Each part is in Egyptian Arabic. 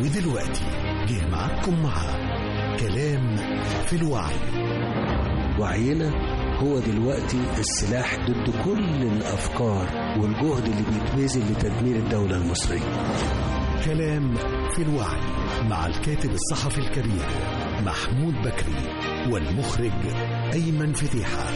ودلوقتي جه معاكم مع كلام في الوعي وعينا هو دلوقتي السلاح ضد كل الأفكار والجهد اللي بيتبذل لتدمير الدولة المصرية كلام في الوعي مع الكاتب الصحفي الكبير محمود بكري والمخرج أيمن فتيحة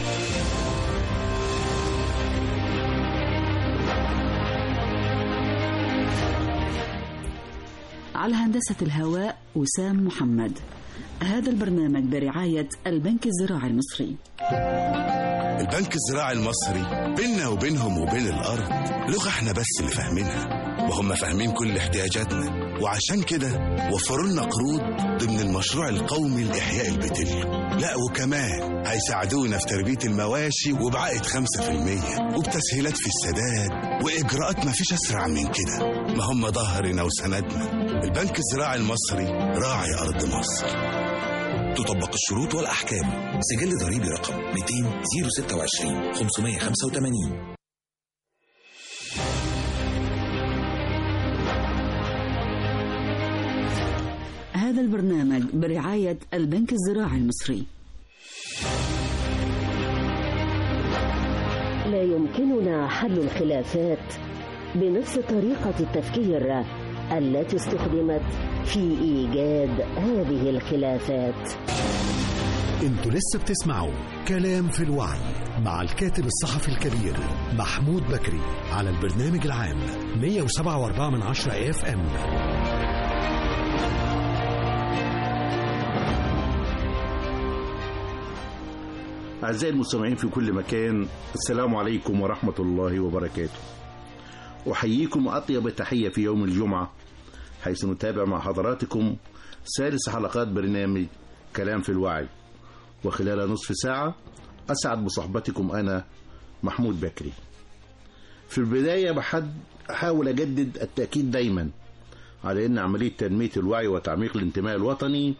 على هندسة الهواء وسام محمد هذا البرنامج برعاية البنك الزراعي المصري البنك الزراعي المصري بيننا وبينهم وبين الأرض لغة احنا بس اللي فاهمينها وهم فاهمين كل احتياجاتنا وعشان كده وفروا لنا قروض ضمن المشروع القومي لإحياء البتل لا وكمان هيساعدونا في تربية المواشي وبعائد 5% وبتسهيلات في السداد وإجراءات ما فيش أسرع من كده ما هم ظهرنا وسندنا البنك الزراعي المصري راعي أرض مصر تطبق الشروط والأحكام سجل ضريبي رقم 200 026 585 هذا البرنامج برعاية البنك الزراعي المصري لا يمكننا حل الخلافات بنفس طريقة التفكير التي استخدمت في إيجاد هذه الخلافات انتوا لسه بتسمعوا كلام في الوعي مع الكاتب الصحفي الكبير محمود بكري على البرنامج العام 107.4 من عشرة اف ام أعزائي المستمعين في كل مكان السلام عليكم ورحمة الله وبركاته أحييكم أطيب تحية في يوم الجمعة حيث نتابع مع حضراتكم ثالث حلقات برنامج كلام في الوعي وخلال نصف ساعة أسعد بصحبتكم أنا محمود بكري في البداية بحد أحاول أجدد التأكيد دايما على أن عملية تنمية الوعي وتعميق الانتماء الوطني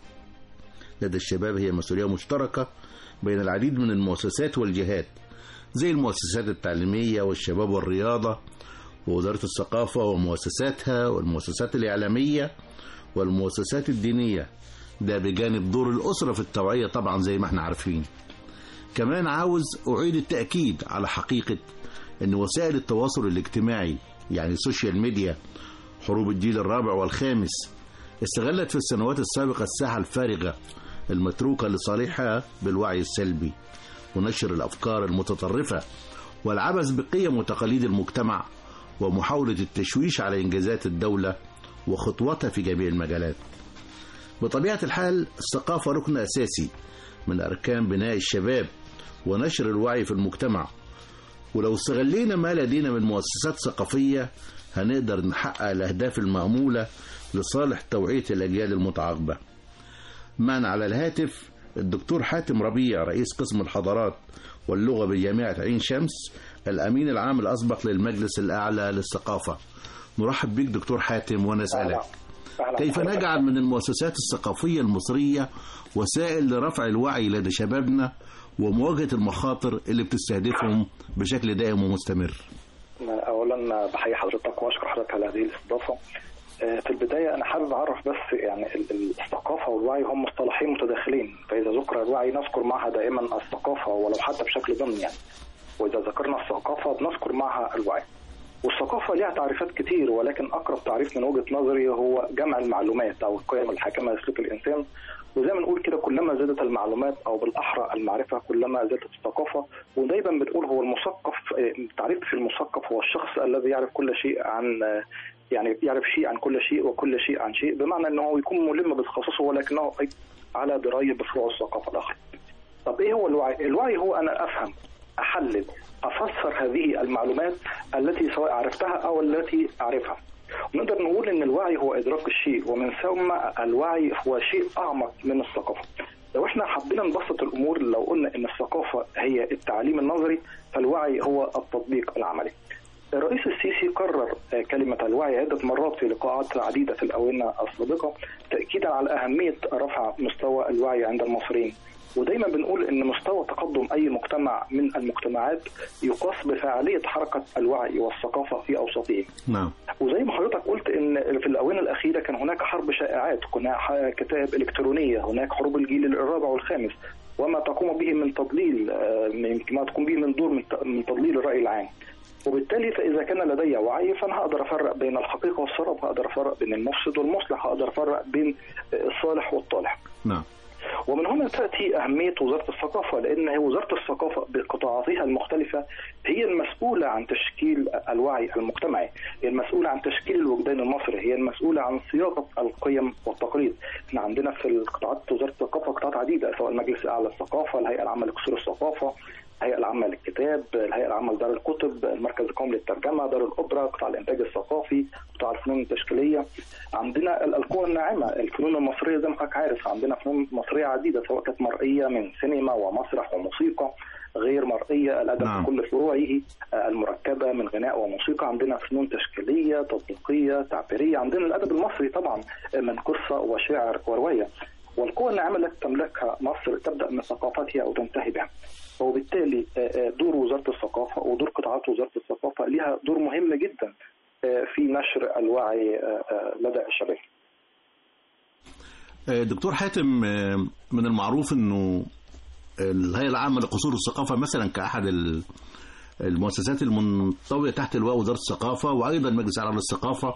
لدى الشباب هي مسؤولية مشتركة بين العديد من المؤسسات والجهات زي المؤسسات التعليمية والشباب والرياضة ووزارة الثقافة ومؤسساتها والمؤسسات الإعلامية والمؤسسات الدينية ده بجانب دور الأسرة في التوعية طبعا زي ما احنا عارفين كمان عاوز أعيد التأكيد على حقيقة أن وسائل التواصل الاجتماعي يعني السوشيال ميديا حروب الجيل الرابع والخامس استغلت في السنوات السابقة الساحة الفارغة المتروكة لصالحها بالوعي السلبي ونشر الأفكار المتطرفة والعبث بقيم وتقاليد المجتمع ومحاولة التشويش على إنجازات الدولة وخطواتها في جميع المجالات بطبيعة الحال الثقافة ركن أساسي من أركان بناء الشباب ونشر الوعي في المجتمع ولو استغلينا ما لدينا من مؤسسات ثقافية هنقدر نحقق الأهداف المأمولة لصالح توعية الأجيال المتعاقبة معنا على الهاتف الدكتور حاتم ربيع رئيس قسم الحضارات واللغة بجامعة عين شمس الأمين العام الأسبق للمجلس الأعلى للثقافة نرحب بك دكتور حاتم ونسألك كيف نجعل من المؤسسات الثقافية المصرية وسائل لرفع الوعي لدى شبابنا ومواجهة المخاطر اللي بتستهدفهم بشكل دائم ومستمر اولا بحيي حضرتك واشكر حضرتك على هذه الاستضافه في البداية أنا حابب أعرف بس يعني الثقافة والوعي هم مصطلحين متداخلين فإذا ذكر الوعي نذكر معها دائما الثقافة ولو حتى بشكل ضمني يعني وإذا ذكرنا الثقافة بنذكر معها الوعي والثقافة لها تعريفات كتير ولكن أقرب تعريف من وجهة نظري هو جمع المعلومات أو القيم الحاكمة لسلوك الإنسان وزي ما نقول كده كلما زادت المعلومات او بالاحرى المعرفه كلما زادت الثقافه ودايما بنقول هو المثقف تعريف المثقف هو الشخص الذي يعرف كل شيء عن يعني يعرف شيء عن كل شيء وكل شيء عن شيء بمعنى انه يكون ملم بتخصصه ولكنه على درايه بفروع الثقافه الاخرى. طب ايه هو الوعي؟ الوعي هو انا افهم احلل افسر هذه المعلومات التي سواء عرفتها او التي اعرفها. نقدر نقول ان الوعي هو ادراك الشيء ومن ثم الوعي هو شيء اعمق من الثقافه. لو احنا حبينا نبسط الامور لو قلنا ان الثقافه هي التعليم النظري فالوعي هو التطبيق العملي. الرئيس السيسي كرر كلمة الوعي عدة مرات في لقاءات عديدة في الآونة السابقة تأكيدا على أهمية رفع مستوى الوعي عند المصريين ودايما بنقول ان مستوى تقدم اي مجتمع من المجتمعات يقاس بفاعليه حركه الوعي والثقافه في اوساطهم. نعم وزي ما حضرتك قلت ان في الاونه الاخيره كان هناك حرب شائعات، هناك كتائب الكترونيه، هناك حروب الجيل الرابع والخامس، وما تقوم به من تضليل ما تقوم به من دور من تضليل الراي العام. وبالتالي فاذا كان لدي وعي فانا هقدر افرق بين الحقيقه والسراب، هقدر افرق بين المفسد والمصلح، هقدر افرق بين الصالح والطالح. نعم ومن هنا تاتي اهميه وزاره الثقافه لان وزاره الثقافه بقطاعاتها المختلفه هي المسؤوله عن تشكيل الوعي المجتمعي، هي المسؤوله عن تشكيل الوجدان المصري، هي المسؤوله عن صياغه القيم والتقاليد. احنا عندنا في القطاعات وزاره الثقافه قطاعات عديده سواء المجلس الاعلى للثقافه، الهيئه العامه لقصور الثقافه، الهيئه العامه للكتاب، الهيئه العامه لدار الكتب، المركز القومي للترجمه، دار الاوبرا، قطاع الانتاج الثقافي، قطاع الفنون التشكيليه. عندنا القوى الناعمه، الفنون المصريه زي ما حضرتك عارف عندنا فنون مصريه عديده سواء كانت مرئيه من سينما ومسرح وموسيقى غير مرئيه الادب نعم. بكل فروعه المركبه من غناء وموسيقى عندنا فنون تشكيليه تطبيقيه تعبيريه عندنا الادب المصري طبعا من قصه وشعر وروايه والقوى الناعمه التي تملكها مصر تبدا من ثقافتها او تنتهي بها وبالتالي دور وزاره الثقافه ودور قطاعات وزاره الثقافه لها دور مهم جدا في نشر الوعي لدى الشباب دكتور حاتم من المعروف انه الهيئه العامه لقصور الثقافه مثلا كاحد المؤسسات المنطويه تحت لواء وزاره الثقافه وايضا مجلس الاعلى للثقافه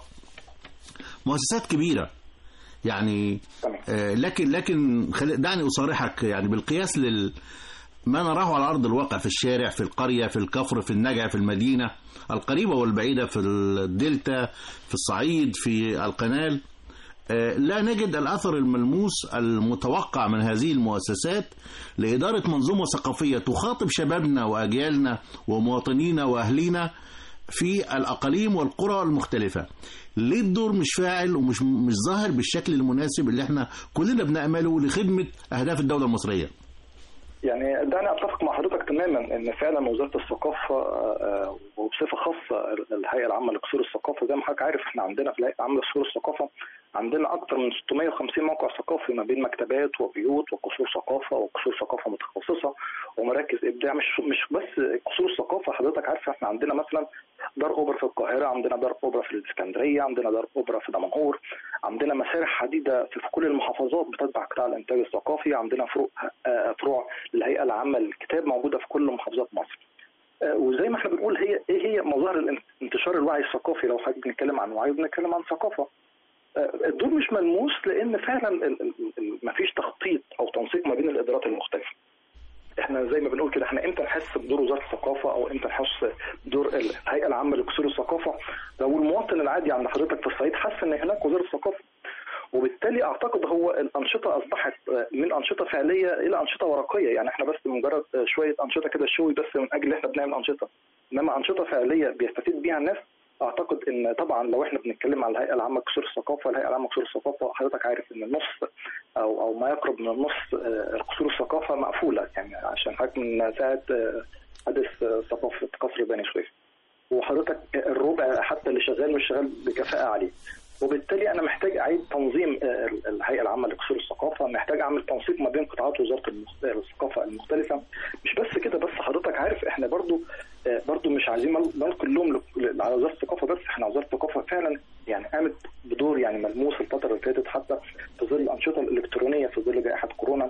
مؤسسات كبيره يعني لكن لكن دعني اصارحك يعني بالقياس لل ما نراه على ارض الواقع في الشارع في القريه في الكفر في النجع في المدينه القريبه والبعيده في الدلتا في الصعيد في القنال لا نجد الأثر الملموس المتوقع من هذه المؤسسات لإدارة منظومة ثقافية تخاطب شبابنا وأجيالنا ومواطنينا وأهلينا في الأقاليم والقرى المختلفة ليه الدور مش فاعل ومش مش ظاهر بالشكل المناسب اللي احنا كلنا بنأمله لخدمة أهداف الدولة المصرية يعني دعني اتفق مع حضرتك تماما ان فعلا وزاره الثقافه وبصفه خاصه الهيئه العامه لقصور الثقافه زي ما حضرتك عارف احنا عندنا في الهيئه العامه لقصور الثقافه عندنا اكثر من 650 موقع ثقافي ما بين مكتبات وبيوت وقصور ثقافه وقصور ثقافه متخصصه ومراكز ابداع مش مش بس قصور ثقافه حضرتك عارف احنا عندنا مثلا دار اوبرا في القاهره عندنا دار اوبرا في الاسكندريه عندنا دار اوبرا في دمنهور عندنا مسارح عديده في كل المحافظات بتتبع قطاع الانتاج الثقافي عندنا فروع فروع للهيئه العامه للكتاب موجوده في كل محافظات مصر وزي ما احنا بنقول هي ايه هي مظاهر انتشار الوعي الثقافي لو حضرتك بنتكلم عن وعي بنتكلم عن ثقافه الدور مش ملموس لان فعلا مفيش تخطيط او تنسيق ما بين الادارات المختلفه احنا زي ما بنقول كده احنا امتى نحس بدور وزاره الثقافه او امتى نحس بدور الهيئه العامه لقصور الثقافه لو المواطن العادي عند حضرتك في الصعيد حس ان هناك وزاره ثقافه وبالتالي اعتقد هو الانشطه اصبحت من انشطه فعليه الى انشطه ورقيه يعني احنا بس مجرد شويه انشطه كده شوي بس من اجل احنا بنعمل انشطه انما انشطه فعليه بيستفيد بيها الناس اعتقد ان طبعا لو احنا بنتكلم عن الهيئه العامه لقصور الثقافه الهيئه العامه لقصور الثقافه حضرتك عارف ان النص او او ما يقرب من النص قصور الثقافه مقفوله يعني عشان حضرتك من ساعه حدث ثقافه قصر بني سويف وحضرتك الربع حتى اللي شغال مش شغال بكفاءه عاليه وبالتالي انا محتاج اعيد تنظيم الهيئه العامه لقصور الثقافه محتاج اعمل تنسيق ما بين قطاعات وزاره الثقافه المختلفه مش بس كده بس حضرتك عارف احنا برضو برضو مش عايزين نلقي اللوم على وزاره الثقافه بس احنا وزاره الثقافه فعلا يعني قامت بدور يعني ملموس الفتره اللي فاتت حتى في ظل الانشطه الالكترونيه في ظل جائحه كورونا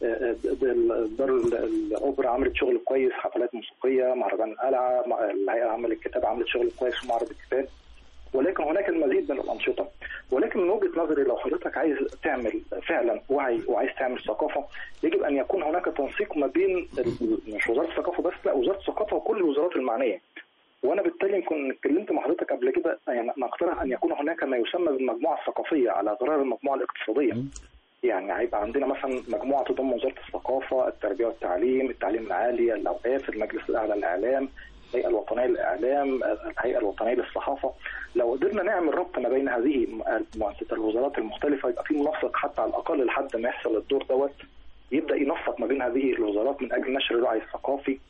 دار الاوبرا عملت شغل كويس حفلات موسيقيه مهرجان القلعه الهيئه العامه للكتاب عملت شغل كويس في معرض الكتاب ولكن هناك المزيد من الانشطه ولكن من وجهه نظري لو حضرتك عايز تعمل فعلا وعي وعايز تعمل ثقافه يجب ان يكون هناك تنسيق ما بين مش وزاره الثقافه بس لا وزاره الثقافه وكل الوزارات المعنيه وانا بالتالي كنت اتكلمت مع حضرتك قبل كده يعني نقترح ان يكون هناك ما يسمى بالمجموعه الثقافيه على غرار المجموعه الاقتصاديه يعني هيبقى عندنا مثلا مجموعه تضم وزاره الثقافه التربيه والتعليم التعليم العالي الاوقاف المجلس الاعلى للاعلام الهيئه الوطنيه للاعلام الهيئه الوطنيه للصحافه لو قدرنا نعمل ربط ما بين هذه مؤسسات الوزارات المختلفه يبقى في منسق حتى على الاقل لحد ما يحصل الدور دوت يبدا ينسق ما بين هذه الوزارات من اجل نشر الوعي الثقافي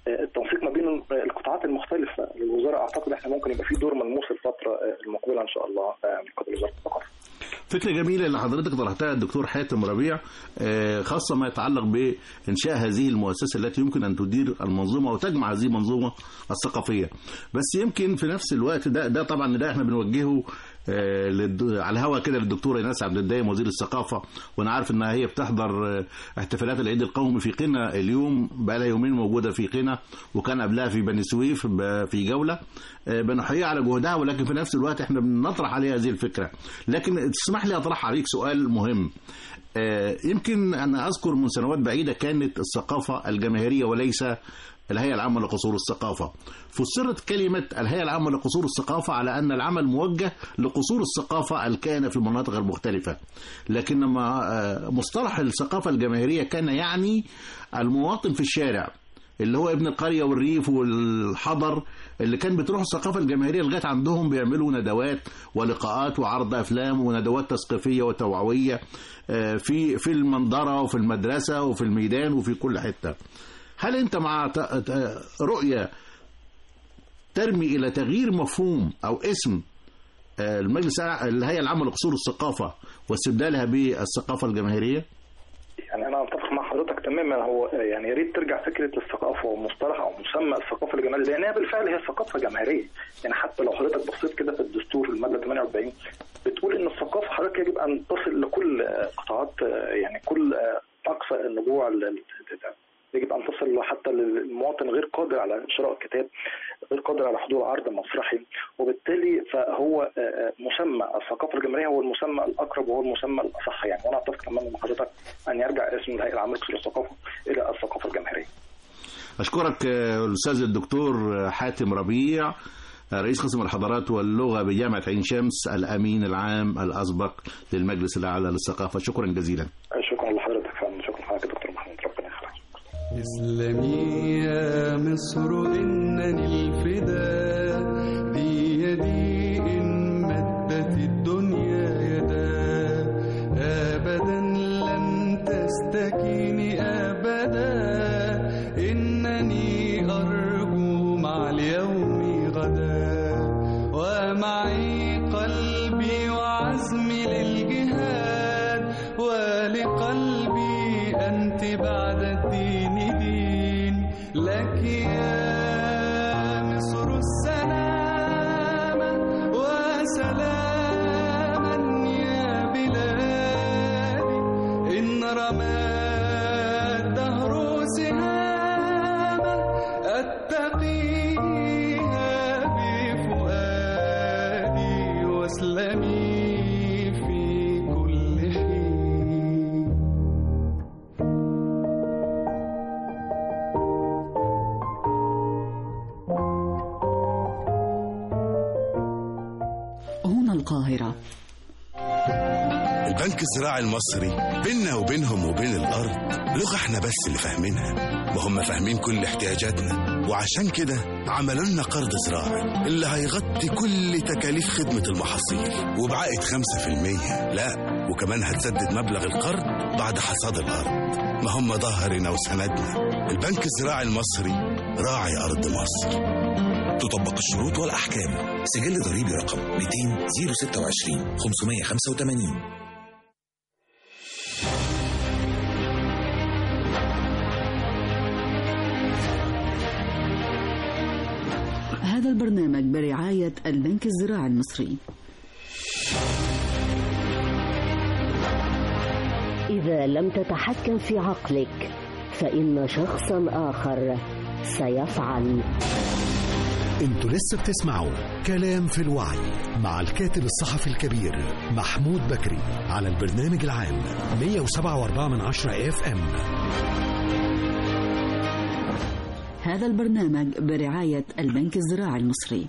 آه، التنسيق ما بين آه، القطاعات المختلفه للوزاره اعتقد احنا ممكن يبقى في دور ملموس الفتره آه، المقبله ان شاء الله آه، من قبل وزاره الثقافه. فكرة جميلة اللي حضرتك طرحتها الدكتور حاتم ربيع آه، خاصة ما يتعلق بإنشاء هذه المؤسسة التي يمكن أن تدير المنظومة وتجمع هذه المنظومة الثقافية بس يمكن في نفس الوقت ده ده طبعا ده احنا بنوجهه آه، للد- على الهوا كده للدكتوره ايناس عبد الدايم وزير الثقافه وانا عارف انها هي بتحضر آه، احتفالات العيد القومي في قنا اليوم بقى لها يومين موجوده في قنا وكان قبلها في بني سويف ب- في جوله آه، بنحييها على جهدها ولكن في نفس الوقت احنا بنطرح عليها هذه الفكره لكن تسمح لي اطرح عليك سؤال مهم آه، يمكن انا اذكر من سنوات بعيده كانت الثقافه الجماهيريه وليس الهيئة العامة لقصور الثقافة فسرت كلمة الهيئة العامة لقصور الثقافة على أن العمل موجه لقصور الثقافة الكائنة في المناطق المختلفة لكن ما آه، مصطلح الثقافة الجماهيرية كان يعني المواطن في الشارع اللي هو ابن القرية والريف والحضر اللي كان بتروح الثقافة الجماهيرية لغاية عندهم بيعملوا ندوات ولقاءات وعرض أفلام وندوات تثقيفية وتوعوية آه، في في المنظرة وفي المدرسة وفي الميدان وفي كل حتة هل أنت مع ت- ت- رؤية ترمي إلى تغيير مفهوم أو اسم آه، المجلس الهيئة العامة لقصور الثقافة واستبدالها بالثقافة الجماهيرية؟ يعني انا اتفق مع حضرتك تماما هو يعني يا ريت ترجع فكره الثقافه ومصطلح او مسمى الثقافه الجماهيريه لانها بالفعل هي ثقافه جماهيريه يعني حتى لو حضرتك بصيت كده في الدستور في الماده 48 بتقول ان الثقافه حضرتك يجب ان تصل لكل آه، قطاعات آه، يعني كل آه، اقصى النجوع ال- ال- يجب ان تصل حتى للمواطن غير قادر على شراء كتاب غير قادر على حضور عرض مسرحي وبالتالي فهو آه، آه، مسمى الثقافه الجماهيريه هو المسمى الاقرب وهو المسمى الاصح يعني وانا اتفق تماما مع حضرتك ان يرجع اسم الهيئه العامه لقصور الثقافه الى الثقافه الجماهيريه. أشكرك آه، الأستاذ الدكتور حاتم ربيع آه، رئيس قسم الحضارات واللغة بجامعة عين شمس الأمين العام الأسبق للمجلس الأعلى للثقافة شكرا جزيلا شكرا لحضرتك فعلا شكرا لحضرتك يا دكتور محمود ربنا يخليك. اسلمي يا مصر إنني الفداء دي يدي إن مدت الدنيا يدا أبدا لن تستكيني أبدا إنني أرجو مع اليوم غدا ومعي قلبي وعزمي للجهاد ولقلبي أنت بعد الدين دين لك يا مصر السلامة وسلاما يا بلادي إن رمى الدهر سهاما أتقيها بفؤادي واسلمي في كل حين هنا القاهرة البنك الزراعي المصري بيننا وبينهم وبين الأرض لغة احنا بس اللي فاهمينها وهم فاهمين كل احتياجاتنا وعشان كده عملوا لنا قرض زراعي اللي هيغطي كل تكاليف خدمة المحاصيل وبعائد 5% لا وكمان هتسدد مبلغ القرض بعد حصاد الأرض ما هم ظهرنا وسندنا البنك الزراعي المصري راعي أرض مصر تطبق الشروط والأحكام سجل ضريبي رقم 200 026 585 هذا البرنامج برعاية البنك الزراعي المصري إذا لم تتحكم في عقلك فإن شخصا آخر سيفعل انتوا لسه بتسمعوا كلام في الوعي مع الكاتب الصحفي الكبير محمود بكري على البرنامج العام 107.4 من عشرة اف ام هذا البرنامج برعاية البنك الزراعي المصري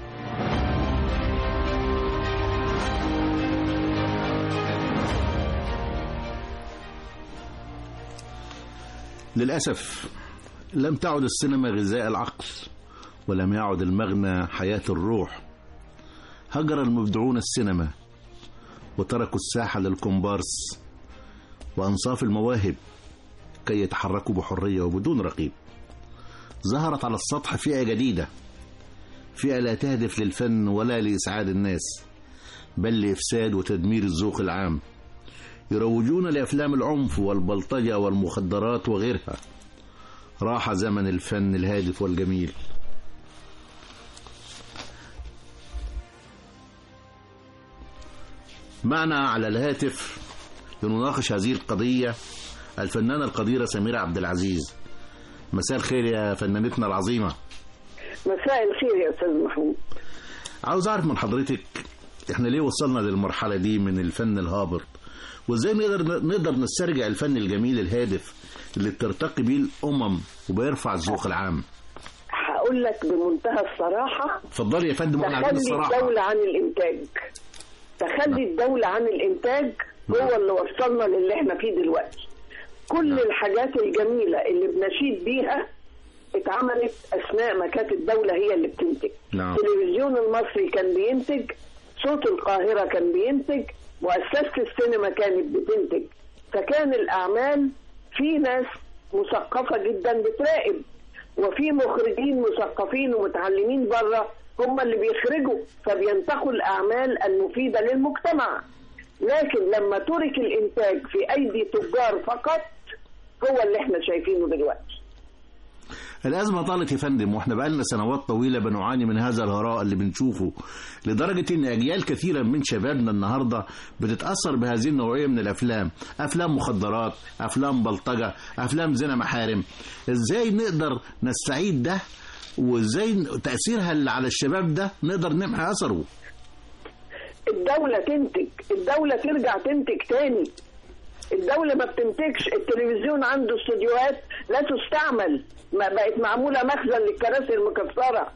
للأسف لم تعد السينما غذاء العقل ولم يعد المغنى حياة الروح هجر المبدعون السينما وتركوا الساحة للكومبارس وأنصاف المواهب كي يتحركوا بحرية وبدون رقيب ظهرت على السطح فئة جديدة فئة لا تهدف للفن ولا لإسعاد الناس بل لإفساد وتدمير الذوق العام يروجون لأفلام العنف والبلطجة والمخدرات وغيرها راح زمن الفن الهادف والجميل معنا على الهاتف لنناقش هذه القضية الفنانة القديرة سميرة عبد العزيز مساء الخير يا فنانتنا العظيمة مساء الخير يا استاذ محمود عاوز أعرف من حضرتك احنا ليه وصلنا للمرحلة دي من الفن الهابط وازاي نقدر نقدر نسترجع الفن الجميل الهادف اللي بترتقي بيه الأمم وبيرفع الذوق العام هقول لك بمنتهى الصراحه اتفضلي يا فندم واحنا عايزين تخلي الصراحة الدوله عن الانتاج تخلي الدوله عن الانتاج هو اللي وصلنا للي احنا فيه دلوقتي كل الحاجات الجميله اللي بنشيد بيها اتعملت اثناء ما كانت الدوله هي اللي بتنتج نعم. التلفزيون المصري كان بينتج صوت القاهره كان بينتج مؤسسه السينما كانت بتنتج فكان الاعمال في ناس مثقفه جدا بتراقب وفي مخرجين مثقفين ومتعلمين بره هم اللي بيخرجوا فبينتقوا الاعمال المفيده للمجتمع لكن لما ترك الانتاج في ايدي تجار فقط هو اللي احنا شايفينه دلوقتي الأزمة طالت يا فندم واحنا بقالنا سنوات طويلة بنعاني من هذا الهراء اللي بنشوفه لدرجة ان أجيال كثيرة من شبابنا النهاردة بتتأثر بهذه النوعية من الأفلام أفلام مخدرات أفلام بلطجة أفلام زنا محارم ازاي نقدر نستعيد ده وازاي تأثيرها اللي على الشباب ده نقدر نمحي أثره الدولة تنتج الدولة ترجع تنتج تاني الدولة ما بتنتجش التلفزيون عنده استوديوهات لا تستعمل ما بقت معمولة مخزن للكراسي المكسرة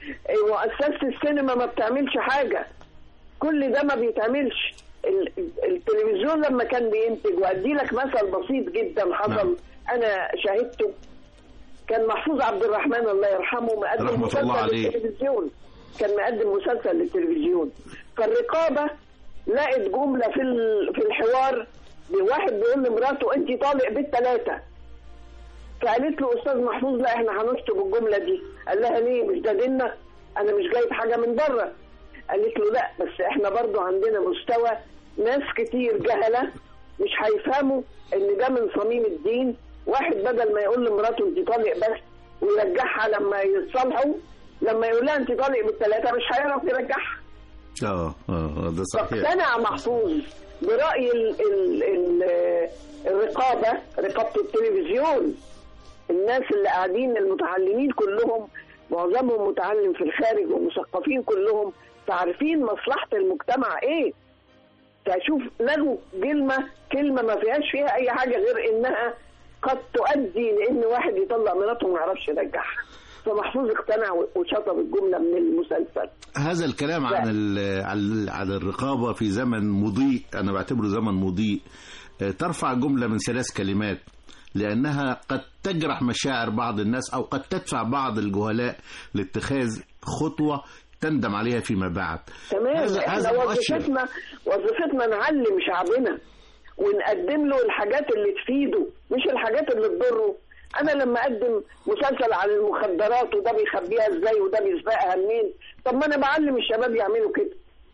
مؤسسة السينما ما بتعملش حاجة كل ده ما بيتعملش ال- التلفزيون لما كان بينتج وادي لك مثل بسيط جدا حصل نعم. انا شاهدته كان محفوظ عبد الرحمن الله يرحمه مقدم رحمة مسلسل الله عليه. للتلفزيون كان مقدم مسلسل للتلفزيون فالرقابة لقت جملة في ال- في الحوار واحد بيقول لمراته انت طالق بالثلاثة فقالت له استاذ محفوظ لا احنا هنشطب الجملة دي قال لها ليه مش ده ديننا انا مش جايب حاجة من بره قالت له لا بس احنا برضو عندنا مستوى ناس كتير جهلة مش هيفهموا ان ده من صميم الدين واحد بدل ما يقول لمراته انت طالق بس ويرجعها لما يتصالحوا لما يقول لها انت طالق بالثلاثة مش هيعرف يرجعها اه اه ده صحيح فاقتنع محفوظ برأي ال ال ال الرقابة رقابة التلفزيون الناس اللي قاعدين المتعلمين كلهم معظمهم متعلم في الخارج ومثقفين كلهم فعارفين مصلحة المجتمع ايه فشوف لغوا كلمة كلمة ما فيهاش فيها أي حاجة غير إنها قد تؤدي لإن واحد يطلق مراته وما يعرفش يرجعها فمحفوظ اقتنع وشطب الجملة من المسلسل هذا الكلام عن ال- عن عن الرقابة في زمن مضيء أنا بعتبره زمن مضيء آه، ترفع جملة من ثلاث كلمات لأنها قد تجرح مشاعر بعض الناس أو قد تدفع بعض الجهلاء لاتخاذ خطوة تندم عليها فيما بعد تمام هذا- احنا هذا مؤشر. وظيفتنا وظيفتنا نعلم شعبنا ونقدم له الحاجات اللي تفيده مش الحاجات اللي تضره انا لما اقدم مسلسل عن المخدرات وده بيخبيها ازاي وده بيسبقها منين طب ما انا بعلم الشباب يعملوا كده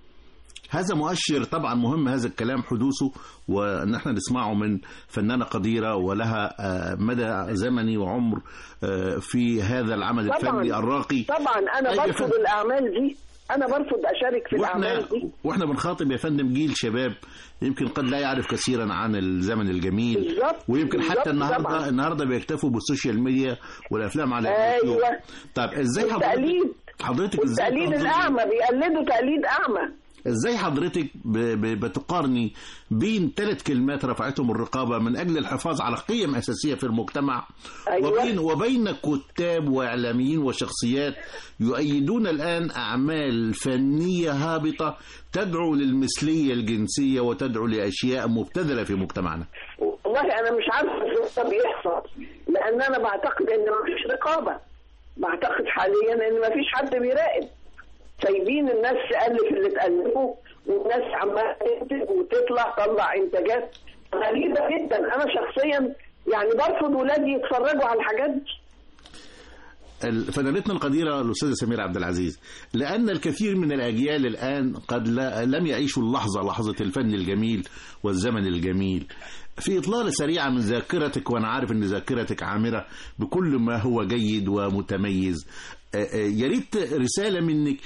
هذا مؤشر طبعا مهم هذا الكلام حدوثه وان احنا نسمعه من فنانه قديره ولها آه، مدى زمني وعمر آه، في هذا العمل طبعا الفني الراقي طبعا انا أي برفض فن. الاعمال دي انا برفض اشارك في واحنا الاعمال دي واحنا بنخاطب يا فندم جيل شباب يمكن قد لا يعرف كثيرا عن الزمن الجميل بالظبط، ويمكن بالظبط حتى النهارده طبعا. النهارده بيكتفوا بالسوشيال ميديا والافلام على اليوتيوب ايوه طب ازاي والتقليد حضرتك حضرتك ازاي والتقليد تنظري- الاعمى بيقلدوا تقليد اعمى ازاي حضرتك ب- ب- بتقارني بين ثلاث كلمات رفعتهم الرقابة من أجل الحفاظ على قيم أساسية في المجتمع أيوة. وبين وبين كتاب وإعلاميين وشخصيات يؤيدون الآن أعمال فنية هابطة تدعو للمثلية الجنسية وتدعو لأشياء مبتذلة في مجتمعنا والله انا مش عارفه ازاي ده بيحصل لان انا بعتقد ان مفيش رقابه بعتقد حاليا ان مفيش حد بيراقب سايبين الناس تالف اللي تالفه والناس عماله تنتج وتطلع تطلع انتاجات غريبه جدا انا شخصيا يعني برفض ولادي يتفرجوا على الحاجات دي ال- فنانتنا القديرة الأستاذة سميرة عبد العزيز لأن الكثير من الأجيال الآن قد لا لم يعيشوا اللحظة لحظة الفن الجميل والزمن الجميل في إطلالة سريعة من ذاكرتك وأنا عارف أن ذاكرتك عامرة بكل ما هو جيد ومتميز آه، آه، يا ريت رسالة منك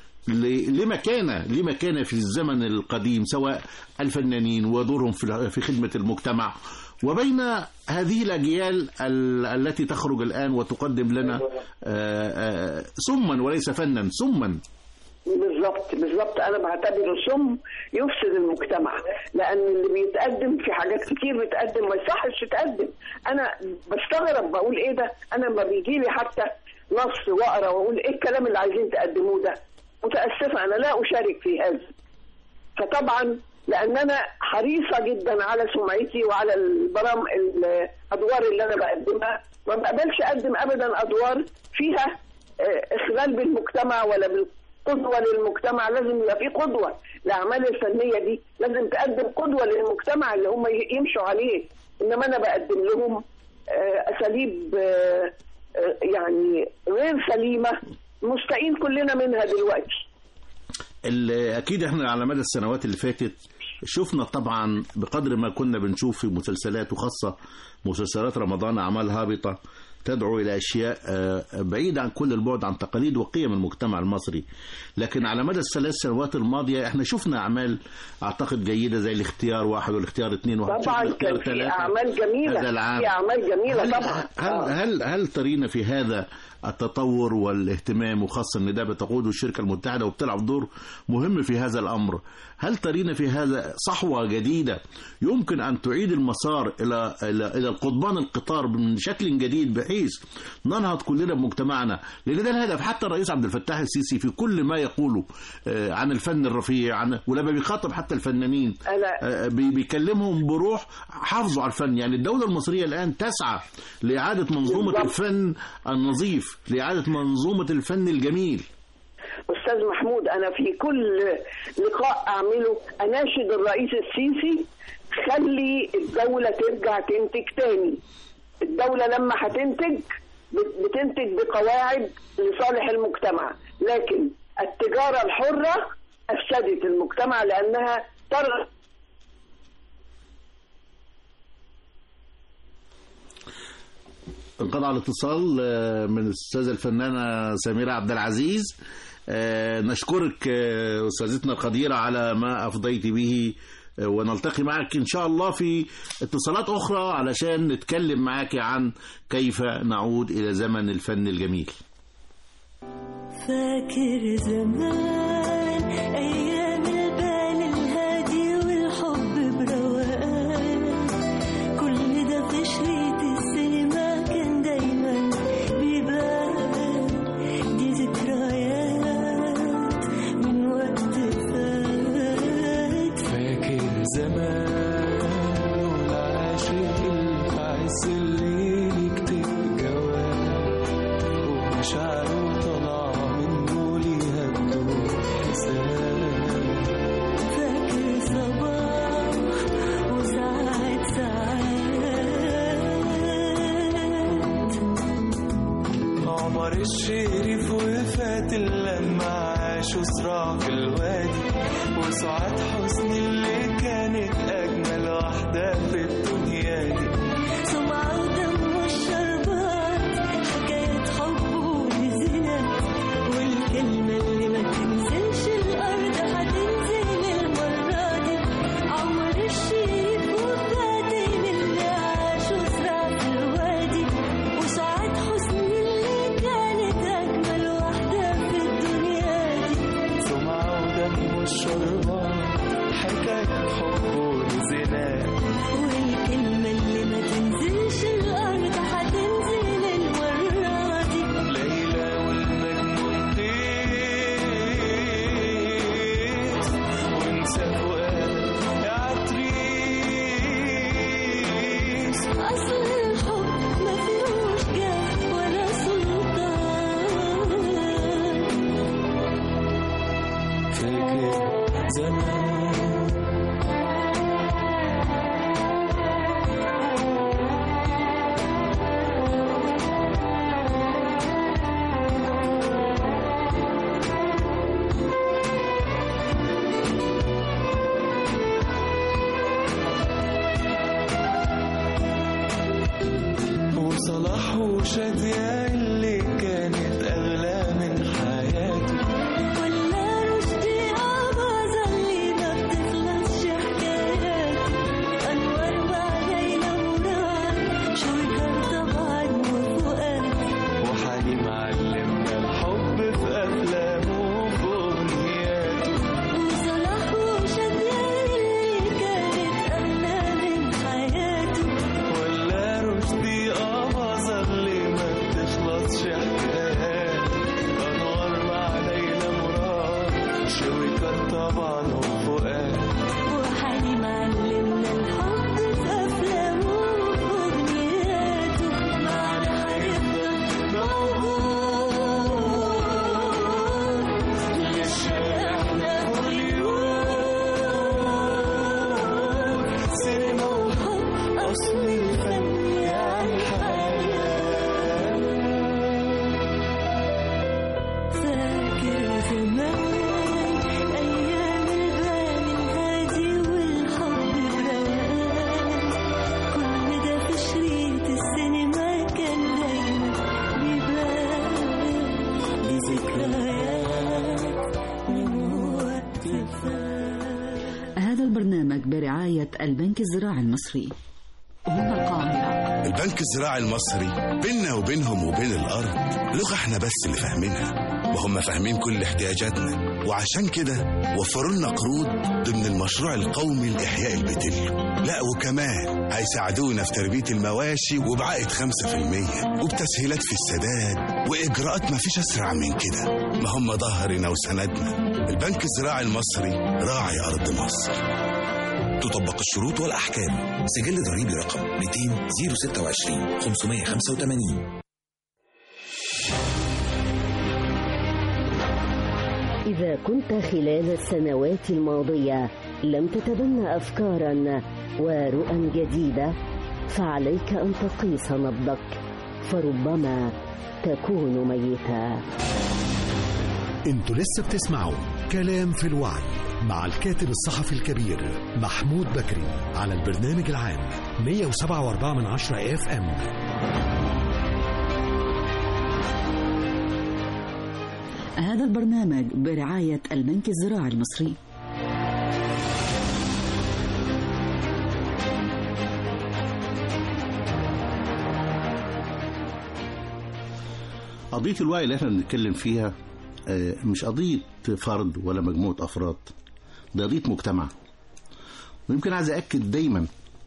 ل- لمكانة لمكانة في الزمن القديم سواء الفنانين ودورهم في في خدمة المجتمع وبين هذه الأجيال ال- التي تخرج الآن وتقدم لنا آه، آه، سما وليس فنا سما بالظبط بالظبط انا بعتبره سم يفسد المجتمع لان اللي بيتقدم في حاجات كتير بتقدم ما يصحش يتقدم انا بستغرب بقول ايه ده انا لما بيجي لي حتى نص واقرا واقول ايه الكلام اللي عايزين تقدموه ده متاسفه انا لا اشارك في هذا فطبعا لان انا حريصه جدا على سمعتي وعلى البرام الادوار اللي انا بقدمها ما بقبلش اقدم ابدا ادوار فيها آه، اخلال بالمجتمع ولا بالقدوه للمجتمع لازم يبقى في قدوه الاعمال الفنيه دي لازم تقدم قدوه للمجتمع اللي هم ي- يمشوا عليه انما انا بقدم لهم آه، اساليب آه، آه، يعني غير سليمه مستعين كلنا منها دلوقتي ال- اكيد احنا على مدى السنوات اللي فاتت شفنا طبعا بقدر ما كنا بنشوف في مسلسلات وخاصه مسلسلات رمضان اعمال هابطه تدعو الى اشياء آه، بعيده عن كل البعد عن تقاليد وقيم المجتمع المصري لكن على مدى الثلاث سنوات الماضيه احنا شفنا اعمال اعتقد جيده زي الاختيار واحد والاختيار اثنين واحد طبعا شفنا الاختيار كان في ثلاثة اعمال جميله هذا العام في اعمال جميله هل طبعا هل آه. هل هل ترين في هذا التطور والاهتمام وخاصة ان ده بتقوده الشركة المتحدة وبتلعب دور مهم في هذا الامر هل ترين في هذا صحوة جديدة يمكن ان تعيد المسار الى الى الى القضبان القطار من شكل جديد بحيث ننهض كلنا بمجتمعنا لان ده الهدف حتى الرئيس عبد الفتاح السيسي في كل ما يقوله آه، عن الفن الرفيع عن ولما بيخاطب حتى الفنانين أنا- آه، بي- بيكلمهم بروح حافظوا على الفن يعني الدولة المصرية الآن تسعى لإعادة منظومة بالضبط. الفن النظيف لإعادة منظومة الفن الجميل استاذ محمود انا في كل لقاء اعمله اناشد الرئيس السيسي خلي الدوله ترجع تنتج تاني الدوله لما هتنتج بت- بتنتج بقواعد لصالح المجتمع لكن التجاره الحره افسدت المجتمع لانها ترى انقطع الاتصال آه، من الأستاذة الفنانة سميرة عبد العزيز آه، نشكرك آه، أستاذتنا القديرة على ما أفضيت به آه، ونلتقي معك إن شاء الله في اتصالات أخرى علشان نتكلم معك عن كيف نعود إلى زمن الفن الجميل فاكر زمان أيام البال الهادي والحب بروقان كل ده في شريط السينما كان دايما بيبان دي ذكريات من وقت فات فاكر زمان والعاشق اللي في عز الليل يكتب جواب ومشاعره طالعة منه ليها بدون حساب فاكر صباح وساعات ساعات عمر الشريف وفات لما عاشوا صراع في الوادي وسعاد حسني اللي كانت أجمل واحدة في الدنيا دي سمعة ودم والشربات حكاية حب ولزنا والكلمة اللي ما تنزلش الأرض هتنزل المرة دي عمر الشريف وفاتن اللي عاشوا صراع في الوادي وسعاد حسني اللي كانت أجمل واحدة في الدنيا دي سمعة ودم والشربات حكاية حب وزنا والكلمة اللي ما تنزلش الأرض هتنزل المرة دي ليلى والمجنون ديت وانسى فؤاد يا عتريس أصل الحب ما فيهوش جاه ولا سلطان فاكر زمان وصلاح وشادية اللي كانت أغلى من حياته ولا رشدي أباظة اللي ما بتخلصش حكاياته أنوار وعلينا مراد شويكار طبعا وفؤاد وحليم علمنا الحب في أفلامه وفي أغنياته وصلاح وشادية اللي كانت أغلى من حياته ولا رشدي أباظة اللي ما بتخلصش حكايات أنوار مع ليلى مراد شويكار طبعا وفؤاد وحليم علمنا الحب في أفلامه وفي أغنياته معنا هيفضل موجود للشارع هوليوود سينما وحب أصل الفن يعني حياة فاكر زمان أيام البال الهادي والحب بروقان كل ده في شريط السينما كان دايما بيبان دي ذكريات من وقت فات هذا البرنامج برعاية البنك الزراعي المصري هنا القاهرة البنك الزراعي المصري بيننا وبينهم وبين الأرض لغة احنا بس اللي فاهمينها وهم فاهمين كل احتياجاتنا وعشان كده وفروا لنا قروض ضمن المشروع القومي لإحياء البتلو لا وكمان هيساعدونا في تربية المواشي وبعائد 5% وبتسهيلات في السداد وإجراءات ما فيش أسرع من كده ما هم ظهرنا وسندنا البنك الزراعي المصري راعي أرض مصر تطبق الشروط والأحكام سجل ضريبي رقم 200 026 585 إذا كنت خلال السنوات الماضية لم تتبنى أفكارا ورؤى جديدة فعليك أن تقيس نبضك فربما تكون ميتا انتوا لسه بتسمعوا كلام في الوعي مع الكاتب الصحفي الكبير محمود بكري على البرنامج العام 107.4 من عشرة اف ام هذا البرنامج برعاية البنك الزراعي المصري قضية الوعي اللي احنا بنتكلم فيها آه، مش قضية فرد ولا مجموعة أفراد ده قضية مجتمع ويمكن عايز أكد دايما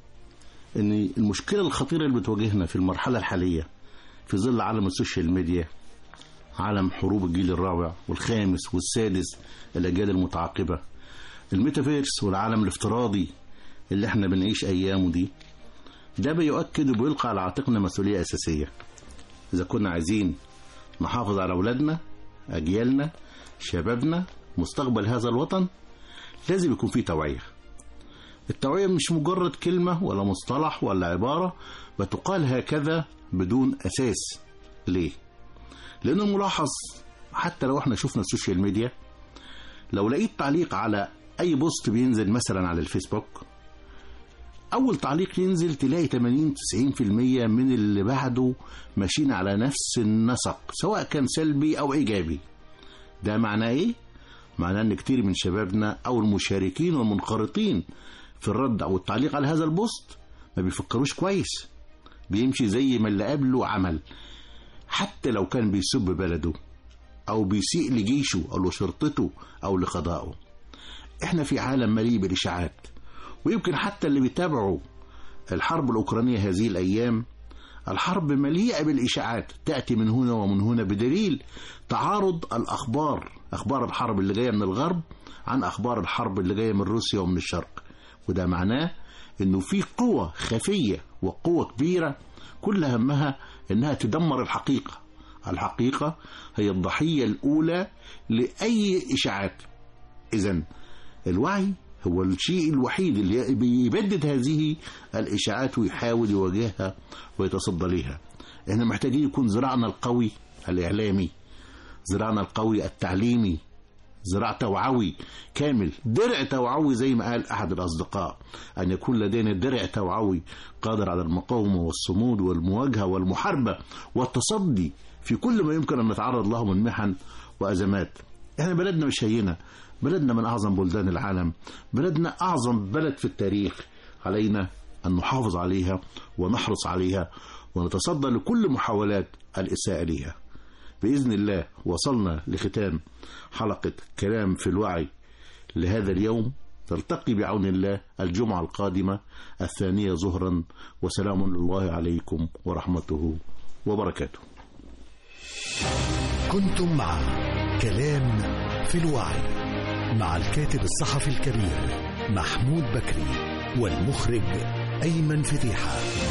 إن المشكلة الخطيرة اللي بتواجهنا في المرحلة الحالية في ظل عالم السوشيال ميديا عالم حروب الجيل الرابع والخامس والسادس الأجيال المتعاقبة الميتافيرس والعالم الافتراضي اللي احنا بنعيش أيامه دي ده بيؤكد وبيلقى على عاتقنا مسؤولية أساسية إذا كنا عايزين نحافظ على أولادنا أجيالنا شبابنا مستقبل هذا الوطن لازم يكون فيه توعية التوعية مش مجرد كلمة ولا مصطلح ولا عبارة بتقال هكذا بدون أساس ليه؟ لأن الملاحظ حتى لو احنا شفنا السوشيال ميديا لو لقيت تعليق على أي بوست بينزل مثلا على الفيسبوك أول تعليق ينزل تلاقي 80-90% من اللي بعده ماشيين على نفس النسق سواء كان سلبي أو إيجابي ده معناه إيه؟ معناه إن كتير من شبابنا أو المشاركين والمنخرطين في الرد أو التعليق على هذا البوست ما بيفكروش كويس بيمشي زي ما اللي قبله عمل حتى لو كان بيسب بلده أو بيسيء لجيشه أو لشرطته أو لقضائه إحنا في عالم مليء بالإشاعات ويمكن حتى اللي بيتابعوا الحرب الأوكرانية هذه الأيام الحرب مليئة بالإشاعات تأتي من هنا ومن هنا بدليل تعارض الأخبار أخبار الحرب اللي جاية من الغرب عن أخبار الحرب اللي جاية من روسيا ومن الشرق وده معناه إنه في قوة خفية وقوة كبيرة كل همها إنها تدمر الحقيقة الحقيقة هي الضحية الأولى لأي إشاعات إذا الوعي هو الشيء الوحيد اللي بيبدد هذه الإشاعات ويحاول يواجهها ويتصدى ليها احنا محتاجين يكون زراعنا القوي الإعلامي زراعنا القوي التعليمي زراعة توعوي كامل درع توعوي زي ما قال أحد الأصدقاء أن يكون لدينا درع توعوي قادر على المقاومة والصمود والمواجهة والمحاربة والتصدي في كل ما يمكن أن نتعرض له من محن وأزمات احنا بلدنا مش هينة بلدنا من أعظم بلدان العالم بلدنا أعظم بلد في التاريخ علينا أن نحافظ عليها ونحرص عليها ونتصدى لكل محاولات الإساءة ليها بإذن الله وصلنا لختام حلقة كلام في الوعي لهذا اليوم تلتقي بعون الله الجمعة القادمة الثانية ظهرا وسلام الله عليكم ورحمته وبركاته كنتم مع كلام في الوعي مع الكاتب الصحفي الكبير محمود بكري والمخرج أيمن فتيحة